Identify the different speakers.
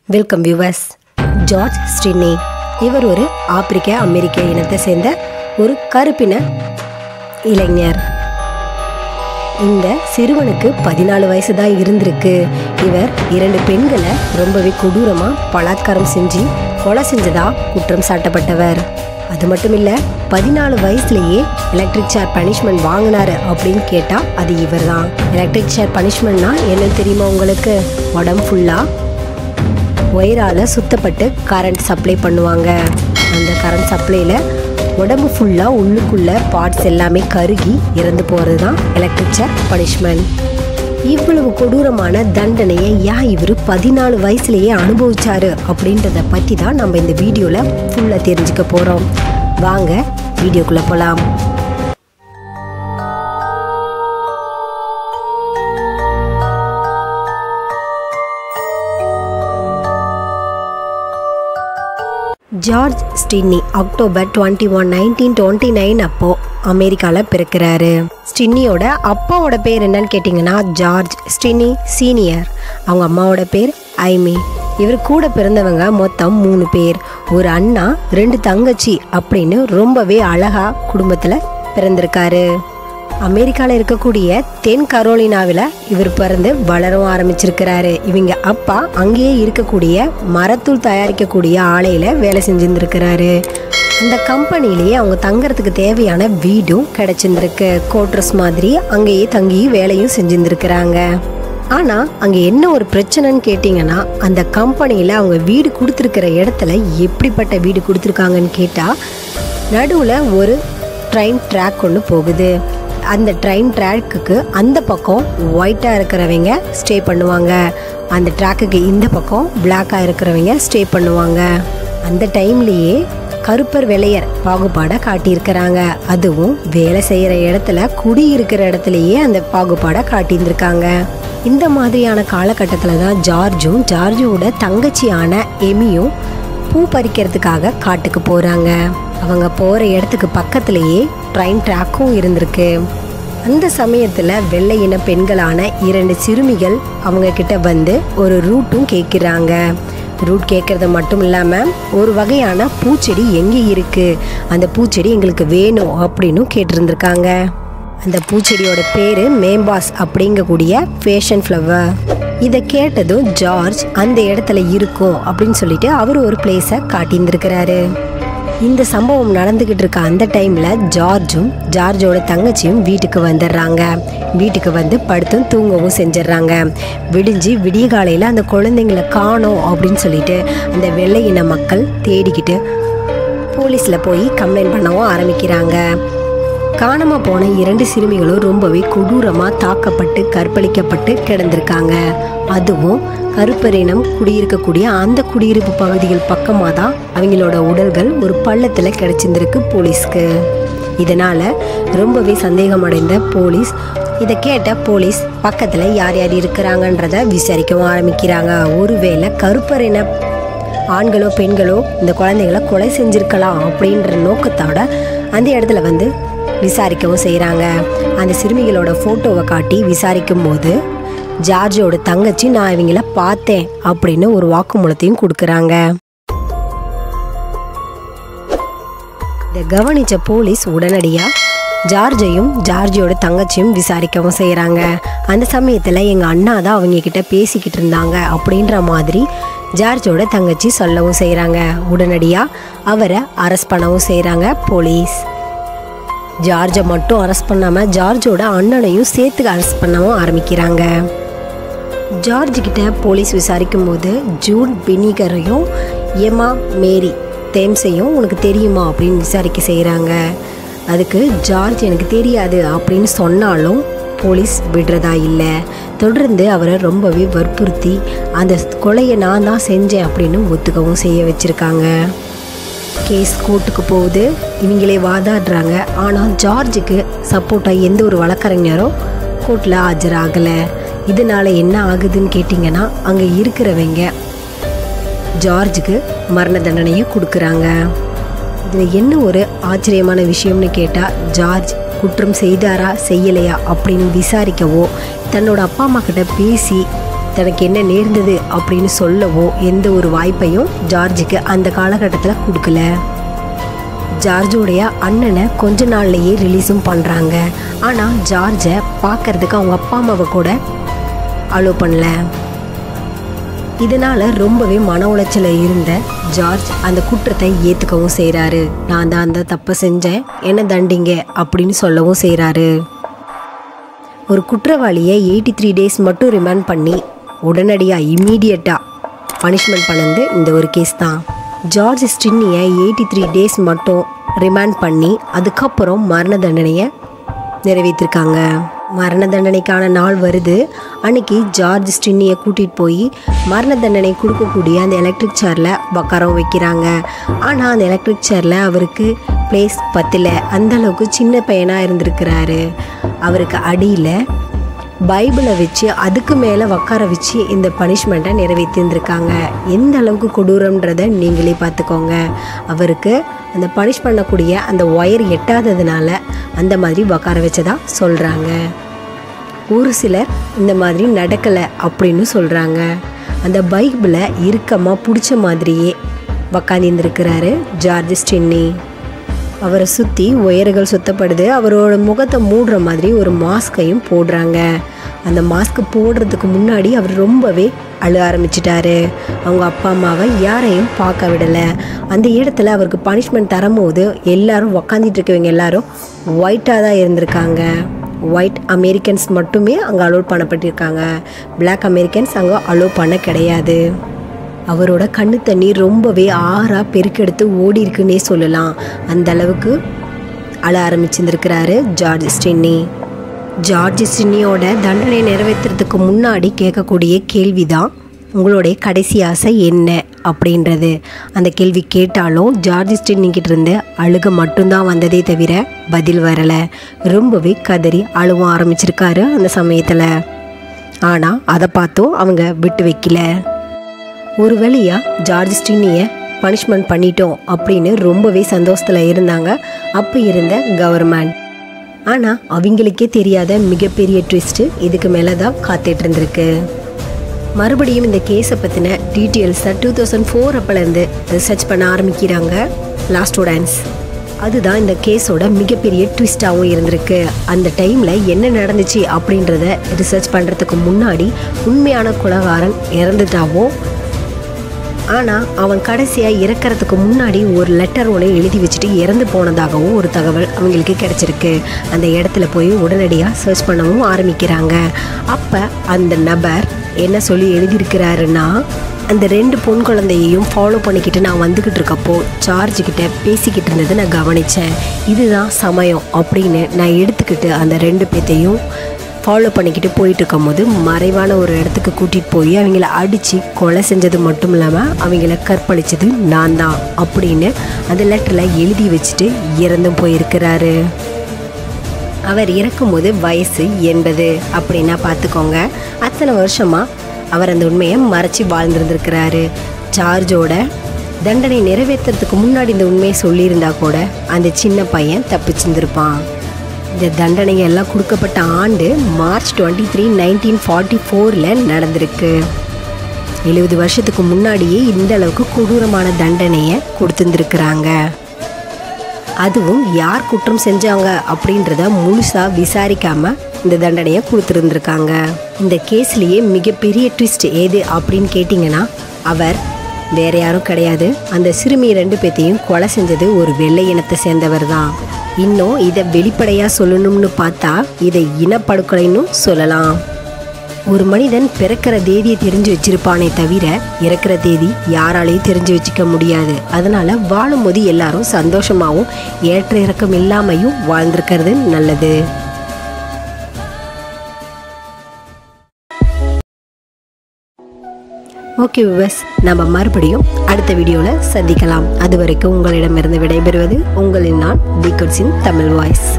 Speaker 1: welcome viewers George Stinney இவர் ஒரு ஆப்பிரிக்க அமெரிக்க இனத்தை சேர்ந்த ஒரு கருப்பின இளைஞர் இந்த சிறுவனுக்கு பதினாலு வயசு தான் இருந்திருக்கு இவர் இரண்டு பெண்களை ரொம்பவே கொடூரமாக பலாத்காரம் செஞ்சு கொலை செஞ்சதா குற்றம் சாட்டப்பட்டவர் அது மட்டும் இல்லை பதினாலு வயசுலேயே எலக்ட்ரிக் சேர் பனிஷ்மெண்ட் வாங்கினாரு அப்படின்னு கேட்டால் அது இவர் தான் எலக்ட்ரிக் சேர் பனிஷ்மெண்ட்னா என்னன்னு தெரியுமா உங்களுக்கு உடம்பு ஃபுல்லாக ஒயரால் சுத்தப்பட்டு கரண்ட் சப்ளை பண்ணுவாங்க அந்த கரண்ட் சப்ளையில் உடம்பு ஃபுல்லாக உள்ளுக்குள்ள பார்ட்ஸ் எல்லாமே கருகி இறந்து போகிறது தான் எலக்ட்ரிக் சேர் பனிஷ்மெண்ட் இவ்வளவு கொடூரமான தண்டனையை ஏன் இவர் பதினாலு வயசுலேயே அனுபவிச்சாரு அப்படின்றத பற்றி தான் நம்ம இந்த வீடியோவில் ஃபுல்லாக தெரிஞ்சுக்க போகிறோம் வாங்க வீடியோக்குள்ளே போகலாம் George Stinney October twenty one nineteen twenty nine அப்போ அமெரிக்காவில் பிறக்கிறாரு ஸ்டின்னியோட அப்பாவோட பேர் என்னன்னு கேட்டிங்கன்னா ஜார்ஜ் ஸ்டின்னி சீனியர் அவங்க அம்மாவோட பேர் ஐமி இவர் கூட பிறந்தவங்க மொத்தம் மூணு பேர் ஒரு அண்ணா ரெண்டு தங்கச்சி அப்படின்னு ரொம்பவே அழகா குடும்பத்தில் பிறந்திருக்காரு அமெரிக்காவில் இருக்கக்கூடிய தென் கரோலினாவில் இவர் பிறந்து வளரவும் ஆரம்பிச்சிருக்கிறாரு இவங்க அப்பா அங்கேயே இருக்கக்கூடிய மரத்தூள் தயாரிக்கக்கூடிய ஆலையில் வேலை செஞ்சுருந்துருக்கிறாரு அந்த கம்பெனிலேயே அவங்க தங்கறதுக்கு தேவையான வீடும் கிடைச்சிருந்துருக்கு கோட்ரஸ் மாதிரி அங்கேயே தங்கி வேலையும் செஞ்சுருந்துருக்கிறாங்க ஆனால் அங்கே என்ன ஒரு பிரச்சனைன்னு கேட்டிங்கன்னா அந்த கம்பெனியில் அவங்க வீடு கொடுத்துருக்கிற இடத்துல எப்படிப்பட்ட வீடு கொடுத்துருக்காங்கன்னு கேட்டால் நடுவில் ஒரு ட்ரெயின் ட்ராக் ஒன்று போகுது அந்த ட்ரெயின் ட்ராக்குக்கு அந்த பக்கம் ஒயிட்டாக இருக்கிறவங்க ஸ்டே பண்ணுவாங்க அந்த ட்ராக்குக்கு இந்த பக்கம் பிளாக்காக இருக்கிறவங்க ஸ்டே பண்ணுவாங்க அந்த டைம்லேயே கருப்பர் வெள்ளையர் பாகுபாடை காட்டியிருக்கிறாங்க அதுவும் வேலை செய்கிற இடத்துல குடியிருக்கிற இடத்துலையே அந்த பாகுபாடை காட்டியிருந்திருக்காங்க இந்த மாதிரியான காலகட்டத்தில் தான் ஜார்ஜும் ஜார்ஜோட தங்கச்சியான எமியும் பூ பறிக்கிறதுக்காக காட்டுக்கு போகிறாங்க அவங்க போகிற இடத்துக்கு பக்கத்துலேயே ட்ரெயின் ட்ராக்கும் இருந்திருக்கு அந்த சமயத்தில் வெள்ளை இன பெண்களான இரண்டு சிறுமிகள் அவங்க கிட்ட வந்து ஒரு ரூட்டும் கேட்குறாங்க ரூட் கேட்குறது மட்டும் இல்லாமல் ஒரு வகையான பூச்செடி எங்கே இருக்குது அந்த பூச்செடி எங்களுக்கு வேணும் அப்படின்னும் கேட்டிருந்திருக்காங்க அந்த பூச்செடியோட பேர் மேம்பாஸ் அப்படிங்கக்கூடிய ஃபேஷன் ஃப்ளவர் இதை கேட்டதும் ஜார்ஜ் அந்த இடத்துல இருக்கும் அப்படின்னு சொல்லிட்டு அவர் ஒரு பிளேஸை காட்டியிருந்திருக்கிறாரு இந்த சம்பவம் நடந்துக்கிட்டு இருக்க அந்த டைமில் ஜார்ஜும் ஜார்ஜோட தங்கச்சியும் வீட்டுக்கு வந்துடுறாங்க வீட்டுக்கு வந்து படுத்தும் தூங்கவும் செஞ்சிடுறாங்க விடிஞ்சு விடிய காலையில் அந்த குழந்தைங்கள காணோம் அப்படின்னு சொல்லிட்டு அந்த வெள்ளை இன மக்கள் தேடிக்கிட்டு போலீஸில் போய் கம்ப்ளைண்ட் பண்ணவும் ஆரம்பிக்கிறாங்க காணாமல் போன இரண்டு சிறுமிகளும் ரொம்பவே கொடூரமாக தாக்கப்பட்டு கற்பழிக்கப்பட்டு கிடந்திருக்காங்க அதுவும் கருப்பரினம் குடியிருக்கக்கூடிய அந்த குடியிருப்பு பகுதிகள் பக்கமாக தான் அவங்களோட உடல்கள் ஒரு பள்ளத்தில் கிடச்சிருந்திருக்கு போலீஸ்க்கு இதனால் ரொம்பவே சந்தேகமடைந்த போலீஸ் இதை கேட்ட போலீஸ் பக்கத்தில் யார் யார் இருக்கிறாங்கன்றத விசாரிக்கவும் ஆரம்பிக்கிறாங்க ஒருவேளை கருப்பரின ஆண்களோ பெண்களோ இந்த குழந்தைகளை கொலை செஞ்சிருக்கலாம் அப்படின்ற நோக்கத்தோட அந்த இடத்துல வந்து விசாரிக்கவும் செய்கிறாங்க அந்த சிறுமிகளோட ஃபோட்டோவை காட்டி விசாரிக்கும் போது ஜார்ஜோட தங்கச்சி நான் இவங்கள பார்த்தேன் அப்படின்னு ஒரு வாக்குமூலத்தையும் கொடுக்குறாங்க இதை கவனிச்ச போலீஸ் உடனடியாக ஜார்ஜையும் ஜார்ஜியோட தங்கச்சியும் விசாரிக்கவும் செய்கிறாங்க அந்த சமயத்தில் எங்கள் அண்ணா தான் அவங்க கிட்ட பேசிக்கிட்டு இருந்தாங்க அப்படின்ற மாதிரி ஜார்ஜோட தங்கச்சி சொல்லவும் செய்கிறாங்க உடனடியாக அவரை அரெஸ்ட் பண்ணவும் செய்கிறாங்க போலீஸ் ஜார்ஜை மட்டும் அரெஸ்ட் பண்ணாமல் ஜார்ஜோட அண்ணனையும் சேர்த்து அரெஸ்ட் பண்ணவும் ஆரம்பிக்கிறாங்க ஜார்ஜ் கிட்ட போலீஸ் விசாரிக்கும் போது ஜூன் பினிகரையும் எமா மேரி தேம்ஸையும் உனக்கு தெரியுமா அப்படின்னு விசாரிக்க செய்கிறாங்க அதுக்கு ஜார்ஜ் எனக்கு தெரியாது அப்படின்னு சொன்னாலும் போலீஸ் விடுறதா இல்லை தொடர்ந்து அவரை ரொம்பவே வற்புறுத்தி அந்த கொலையை நான் தான் செஞ்சேன் அப்படின்னு ஒத்துக்கவும் செய்ய வச்சுருக்காங்க கேஸ் கோர்ட்டுக்கு போகுது இவங்களே வாதாடுறாங்க ஆனால் ஜார்ஜுக்கு சப்போர்ட்டாக எந்த ஒரு வழக்கறிஞரும் கோர்ட்டில் ஆஜராகலை இதனால் என்ன ஆகுதுன்னு கேட்டிங்கன்னா அங்கே இருக்கிறவங்க ஜார்ஜுக்கு மரண தண்டனையை கொடுக்குறாங்க இதில் என்ன ஒரு ஆச்சரியமான விஷயம்னு கேட்டால் ஜார்ஜ் குற்றம் செய்தாரா செய்யலையா அப்படின்னு விசாரிக்கவோ தன்னோட அப்பா அம்மா கிட்ட பேசி தனக்கு என்ன நேர்ந்தது அப்படின்னு சொல்லவோ எந்த ஒரு வாய்ப்பையும் ஜார்ஜுக்கு அந்த காலகட்டத்தில் கொடுக்கல ஜார்ஜோடைய அண்ணனை கொஞ்ச நாள்லயே ரிலீஸும் பண்ணுறாங்க ஆனால் ஜார்ஜை பார்க்கறதுக்கு அவங்க அப்பா அம்மாவை கூட அலோவ் பண்ணல இதனால ரொம்பவே மன உளைச்சல இருந்த ஜார்ஜ் அந்த குற்றத்தை ஏத்துக்கவும் செய்றாரு நான் தான் அந்த தப்பை செஞ்சேன் என்ன தண்டிங்க அப்படின்னு சொல்லவும் செய்றாரு ஒரு குற்றவாளியை எயிட்டி த்ரீ டேஸ் மட்டும் ரிமாண்ட் பண்ணி உடனடியாக இம்மீடியட்டாக பனிஷ்மெண்ட் பண்ணது இந்த ஒரு கேஸ் தான் ஜார்ஜ் ஸ்டின்னியை எயிட்டி த்ரீ டேஸ் மட்டும் ரிமாண்ட் பண்ணி அதுக்கப்புறம் மரண தண்டனையை நிறைவேற்றிருக்காங்க மரண தண்டனைக்கான நாள் வருது அன்னைக்கு ஜார்ஜ் ஸ்டின்னியை கூட்டிகிட்டு போய் மரண தண்டனை கொடுக்கக்கூடிய அந்த எலக்ட்ரிக் சேரில் உட்கார வைக்கிறாங்க ஆனால் அந்த எலக்ட்ரிக் சேரில் அவருக்கு பிளேஸ் பத்தல அந்த அளவுக்கு சின்ன பையனாக இருந்திருக்கிறாரு அவருக்கு அடியில் பைபிளை வச்சு அதுக்கு மேலே உட்கார வச்சு இந்த பனிஷ்மெண்ட்டை நிறைவேற்றிருந்திருக்காங்க எந்த அளவுக்கு கொடூரம்ன்றதை நீங்களே பார்த்துக்கோங்க அவருக்கு அந்த பனிஷ் பண்ணக்கூடிய அந்த ஒயர் எட்டாததுனால அந்த மாதிரி உட்கார வச்சதா சொல்கிறாங்க ஒரு சிலர் இந்த மாதிரி நடக்கலை அப்படின்னு சொல்கிறாங்க அந்த பைபிளை இறுக்கமாக பிடிச்ச மாதிரியே உக்காந்துருக்கிறாரு ஜார்ஜ் ஸ்டின்னி அவரை சுற்றி உயர்கள் சுத்தப்படுது அவரோட முகத்தை மூடுற மாதிரி ஒரு மாஸ்கையும் போடுறாங்க அந்த மாஸ்க் போடுறதுக்கு முன்னாடி அவர் ரொம்பவே அழ ஆரம்பிச்சிட்டாரு அவங்க அப்பா அம்மாவை யாரையும் பார்க்க விடலை அந்த இடத்துல அவருக்கு பனிஷ்மெண்ட் தரும்போது எல்லாரும் உக்காந்துட்டு இருக்கவங்க எல்லாரும் ஒயிட்டாக தான் இருந்திருக்காங்க ஒயிட் அமெரிக்கன்ஸ் மட்டுமே அங்கே அலோட் பண்ணப்பட்டிருக்காங்க Black அமெரிக்கன்ஸ் அங்கே அலோவ் பண்ண கிடையாது அவரோட கண்ணு தண்ணி ரொம்பவே ஆறா பெருக்கெடுத்து ஓடி இருக்குன்னே சொல்லலாம் அந்த அளவுக்கு அழ ஆரம்பிச்சிருந்திருக்கிறாரு ஜார்ஜ் ஸ்டின்னி ஜார்ஜ் ஸ்டின்னியோட தண்டனை நிறைவேற்றுறதுக்கு முன்னாடி கேட்கக்கூடிய கேள்வி தான் உங்களுடைய கடைசி ஆசை என்ன அப்படின்றது அந்த கேள்வி கேட்டாலும் ஜார்ஜ் ஸ்டின்னிக்கிட்ட இருந்து அழுக மட்டும்தான் வந்ததே தவிர பதில் வரலை ரொம்பவே கதறி அழுவ ஆரம்பிச்சிருக்காரு அந்த சமயத்தில் ஆனால் அதை பார்த்தும் அவங்க விட்டு வைக்கல ஒரு வழியாக ஜார்ஜ் ஸ்டினியை பனிஷ்மெண்ட் பண்ணிட்டோம் அப்படின்னு ரொம்பவே சந்தோஷத்தில் இருந்தாங்க அப்போ இருந்த கவர்மெண்ட் ஆனால் அவங்களுக்கே தெரியாத மிகப்பெரிய ட்விஸ்ட்டு இதுக்கு மேலே தான் காத்துட்டு இருந்திருக்கு மறுபடியும் இந்த கேஸை பற்றின டீட்டெயில்ஸை டூ தௌசண்ட் ஃபோர் அப்போலேருந்து ரிசர்ச் பண்ண ஆரம்பிக்கிறாங்க லாஸ்ட் டான்ஸ் அதுதான் இந்த கேஸோட மிகப்பெரிய ட்விஸ்டாகவும் இருந்திருக்கு அந்த டைமில் என்ன நடந்துச்சு அப்படின்றத ரிசர்ச் பண்ணுறதுக்கு முன்னாடி உண்மையான குலகாரன் இறந்துட்டாவோ ஆனால் அவன் கடைசியாக இறக்கறதுக்கு முன்னாடி ஒரு லெட்டர் ஒன்று எழுதி வச்சுட்டு இறந்து போனதாகவும் ஒரு தகவல் அவங்களுக்கு கிடைச்சிருக்கு அந்த இடத்துல போய் உடனடியாக சர்ச் பண்ணவும் ஆரம்பிக்கிறாங்க அப்போ அந்த நபர் என்ன சொல்லி எழுதியிருக்கிறாருன்னா அந்த ரெண்டு பொன் குழந்தையையும் ஃபாலோ பண்ணிக்கிட்டு நான் வந்துக்கிட்டு இருக்கப்போ சார்ஜ் கிட்ட பேசிக்கிட்டு இருந்ததை நான் கவனித்தேன் இதுதான் சமயம் அப்படின்னு நான் எடுத்துக்கிட்டு அந்த ரெண்டு பேத்தையும் ஃபாலோ பண்ணிக்கிட்டு போயிட்டு இருக்கும்போது மறைவான ஒரு இடத்துக்கு கூட்டிகிட்டு போய் அவங்கள அடித்து கொலை செஞ்சது மட்டும் இல்லாமல் அவங்கள கற்பழிச்சது நான் தான் அப்படின்னு அந்த லெட்டரில் எழுதி வச்சுட்டு இறந்தும் போயிருக்கிறாரு அவர் இறக்கும்போது வயசு எண்பது அப்படின்னா பார்த்துக்கோங்க அத்தனை வருஷமாக அவர் அந்த உண்மையை மறைச்சி வாழ்ந்துருந்துருக்கிறாரு சார்ஜோட தண்டனை நிறைவேற்றுறதுக்கு முன்னாடி இந்த உண்மையை சொல்லியிருந்தா கூட அந்த சின்ன பையன் தப்பிச்சிருந்திருப்பான் இந்த தண்டனை எல்லாம் கொடுக்கப்பட்ட ஆண்டு March twenty three nineteen forty ஃபோரில் நடந்திருக்கு எழுபது வருஷத்துக்கு முன்னாடியே இந்த அளவுக்கு கொடூரமான தண்டனையை கொடுத்துருந்துருக்குறாங்க அதுவும் யார் குற்றம் செஞ்சாங்க அப்படின்றத முழுசாக விசாரிக்காம இந்த தண்டனையை கொடுத்துருந்துருக்காங்க இந்த கேஸ்லேயே மிகப்பெரிய ட்விஸ்ட் ஏது அப்படின்னு கேட்டிங்கன்னா அவர் வேற யாரும் கிடையாது அந்த சிறுமி ரெண்டு பேத்தையும் கொலை செஞ்சது ஒரு வெள்ளை இனத்தை சேர்ந்தவர் தான் இன்னும் இதை வெளிப்படையாக சொல்லணும்னு பார்த்தா இதை இனப்படுகொலைன்னு சொல்லலாம் ஒரு மனிதன் பிறக்கிற தேதியை தெரிஞ்சு வச்சிருப்பானே தவிர இறக்குற தேதி யாராலையும் தெரிஞ்சு வச்சுக்க முடியாது அதனால வாழும்போது எல்லாரும் சந்தோஷமாகவும் ஏற்ற இறக்கம் இல்லாமையும் வாழ்ந்திருக்கிறது நல்லது ஓகே விவஸ் நம்ம மறுபடியும் அடுத்த வீடியோவில் சந்திக்கலாம் அது வரைக்கும் உங்களிடமிருந்து விடைபெறுவது உங்களின் நான் தி தமிழ் வாய்ஸ்